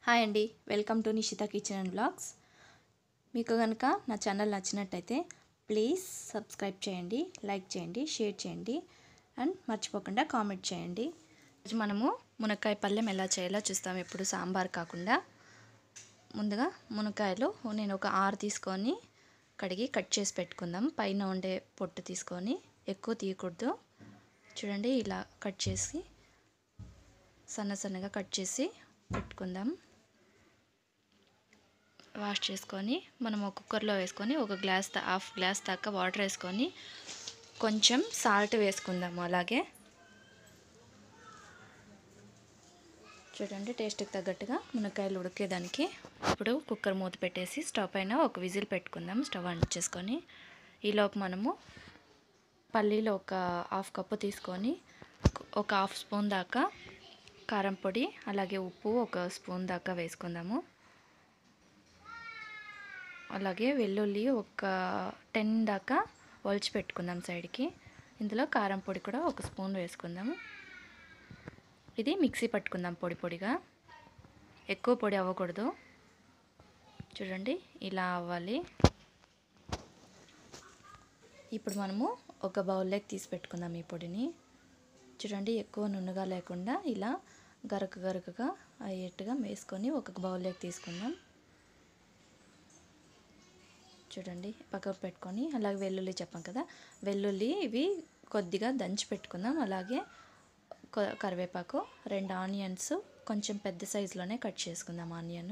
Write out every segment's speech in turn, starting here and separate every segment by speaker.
Speaker 1: hi అండి welcome to Nishita kitchen and blogs మీకు కనుక నా ఛానల్ నచ్చినట్టయితే ప్లీజ్ సబ్స్క్రైబ్ చేయండి లైక్ చేయండి షేర్ చేయండి అండ్ మర్చిపోకుండా కామెంట్ చేయండి ఈరోజు మనము మునక్కాయ పళ్ళెం ఎలా చేయాలో చూస్తాం ఎప్పుడు సాంబార్ కాకుండా ముందుగా మునక్కాయలు నేను ఒక ఆరు తీసుకొని కడిగి కట్ చేసి పెట్టుకుందాం పైన ఉండే పొట్టు తీసుకొని ఎక్కువ తీయకూడదు చూడండి ఇలా కట్ చేసి సన్న సన్నగా కట్ చేసి పెట్టుకుందాం వాష్ చేసుకొని మనం ఒక కుక్కర్లో వేసుకొని ఒక గ్లాస్ దా- హాఫ్ గ్లాస్ దాకా వాటర్ వేసుకొని కొంచెం సాల్ట్ వేసుకుందాము అలాగే చూడండి టేస్ట్కి తగ్గట్టుగా మునక్కాయలు ఉడికేదానికి ఇప్పుడు కుక్కర్ మూత పెట్టేసి స్టవ్ పైన ఒక విజిల్ పెట్టుకుందాం స్టవ్ ఆన్ చేసుకొని ఈలోపు మనము పల్లీలు ఒక హాఫ్ కప్పు తీసుకొని ఒక హాఫ్ స్పూన్ దాకా కారం పొడి అలాగే ఉప్పు ఒక స్పూన్ దాకా వేసుకుందాము అలాగే వెల్లుల్లి ఒక టెన్ దాకా ఒలిచి పెట్టుకుందాం సైడ్కి ఇందులో కారం పొడి కూడా ఒక స్పూన్ వేసుకుందాము ఇది మిక్సీ పట్టుకుందాం పొడి పొడిగా ఎక్కువ పొడి అవ్వకూడదు చూడండి ఇలా అవ్వాలి ఇప్పుడు మనము ఒక బౌల్లోకి తీసి పెట్టుకుందాం ఈ పొడిని చూడండి ఎక్కువ నున్నగా లేకుండా ఇలా గరక గరకగా అయ్యేట్టుగా వేసుకొని ఒక బౌల్లోకి తీసుకుందాం చూడండి పక్కకు పెట్టుకొని అలాగే వెల్లుల్లి చెప్పాం కదా వెల్లుల్లి ఇవి కొద్దిగా దంచి పెట్టుకుందాం అలాగే కొ- కరివేపాకు రెండు ఆనియన్స్ కొంచెం పెద్ద సైజులోనే కట్ చేసుకుందాం ఆనియన్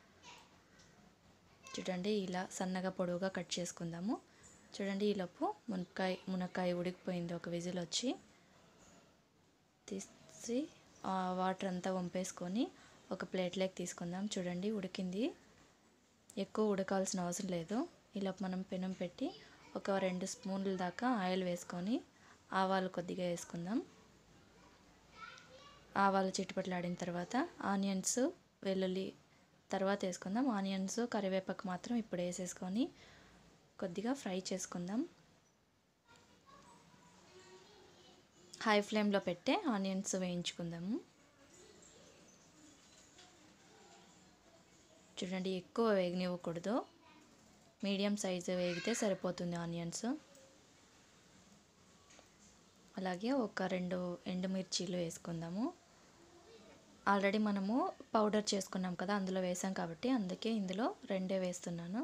Speaker 1: చూడండి ఇలా సన్నగా పొడవుగా కట్ చేసుకుందాము చూడండి ఈలోపు మునక్కాయ మునక్కాయ ఉడికిపోయింది ఒక విజిల్ వచ్చి తీసి ఆ వాటర్ అంతా వంపేసుకొని ఒక ప్లేట్లోకి తీసుకుందాం చూడండి ఉడికింది ఎక్కువ ఉడకాల్సిన అవసరం లేదు ఇలా మనం పెనం పెట్టి ఒక రెండు స్పూన్ల దాకా ఆయిల్ వేసుకొని ఆవాలు కొద్దిగా వేసుకుందాం ఆవాలు చిట్టుపట్లాడిన తర్వాత ఆనియన్స్ వెల్లుల్లి తర్వాత వేసుకుందాం ఆనియన్స్ కరివేపాకు మాత్రం ఇప్పుడు వేసేసుకొని కొద్దిగా ఫ్రై చేసుకుందాం హై ఫ్లేమ్లో పెట్టే ఆనియన్స్ వేయించుకుందాము చూడండి ఎక్కువ వేగనివ్వకూడదు మీడియం సైజు వేగితే సరిపోతుంది ఆనియన్స్ అలాగే ఒక రెండు ఎండుమిర్చీలు వేసుకుందాము ఆల్రెడీ మనము పౌడర్ చేసుకున్నాం కదా అందులో వేసాం కాబట్టి అందుకే ఇందులో రెండే వేస్తున్నాను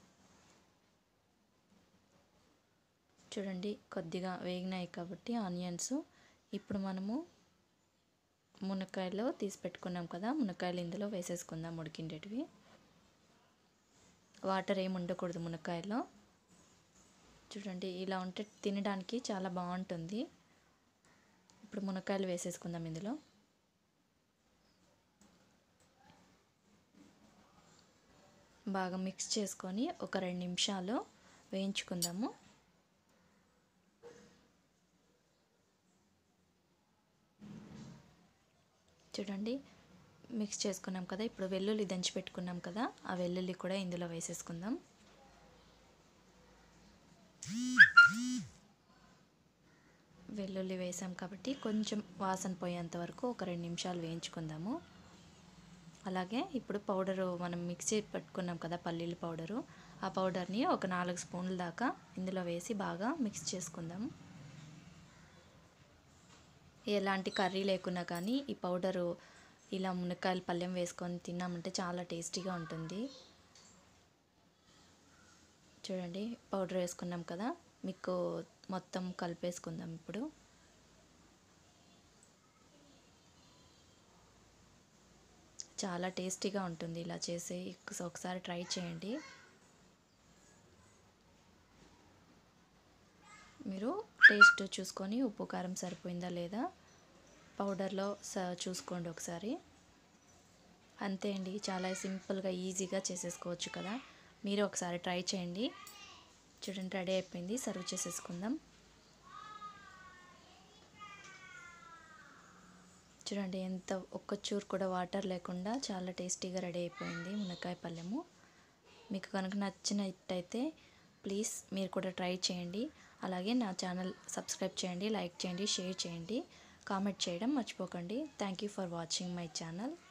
Speaker 1: చూడండి కొద్దిగా వేగినాయి కాబట్టి ఆనియన్స్ ఇప్పుడు మనము మునక్కాయలు తీసి పెట్టుకున్నాం కదా మునక్కాయలు ఇందులో వేసేసుకుందాం ఉడికిండేటివి వాటర్ ఏమి ఉండకూడదు మునక్కాయలో చూడండి ఇలా ఉంటే తినడానికి చాలా బాగుంటుంది ఇప్పుడు మునక్కాయలు వేసేసుకుందాం ఇందులో బాగా మిక్స్ చేసుకొని ఒక రెండు నిమిషాలు వేయించుకుందాము చూడండి మిక్స్ చేసుకున్నాం కదా ఇప్పుడు వెల్లుల్లి దంచి పెట్టుకున్నాం కదా ఆ వెల్లుల్లి కూడా ఇందులో వేసేసుకుందాం వెల్లుల్లి వేసాం కాబట్టి కొంచెం వాసన పోయేంత వరకు ఒక రెండు నిమిషాలు వేయించుకుందాము అలాగే ఇప్పుడు పౌడరు మనం మిక్సీ పెట్టుకున్నాం కదా పల్లీల పౌడరు ఆ పౌడర్ని ఒక నాలుగు స్పూన్ల దాకా ఇందులో వేసి బాగా మిక్స్ చేసుకుందాం ఎలాంటి కర్రీ లేకున్నా కానీ ఈ పౌడరు ఇలా మునక్కాయల పళ్ళెం వేసుకొని తిన్నామంటే చాలా టేస్టీగా ఉంటుంది చూడండి పౌడర్ వేసుకున్నాం కదా మీకు మొత్తం కలిపేసుకుందాం ఇప్పుడు చాలా టేస్టీగా ఉంటుంది ఇలా చేసి ఒకసారి ట్రై చేయండి మీరు టేస్ట్ చూసుకొని ఉప్పు కారం సరిపోయిందా లేదా పౌడర్లో స చూసుకోండి ఒకసారి అంతే అండి చాలా సింపుల్గా ఈజీగా చేసేసుకోవచ్చు కదా మీరు ఒకసారి ట్రై చేయండి చూడండి రెడీ అయిపోయింది సర్వ్ చేసేసుకుందాం చూడండి ఎంత ఒక్క చూరు కూడా వాటర్ లేకుండా చాలా టేస్టీగా రెడీ అయిపోయింది మునక్కాయ పళ్ళెము మీకు కనుక నచ్చినట్టయితే ప్లీజ్ మీరు కూడా ట్రై చేయండి అలాగే నా ఛానల్ సబ్స్క్రైబ్ చేయండి లైక్ చేయండి షేర్ చేయండి కామెంట్ చేయడం మర్చిపోకండి thank you for watching my channel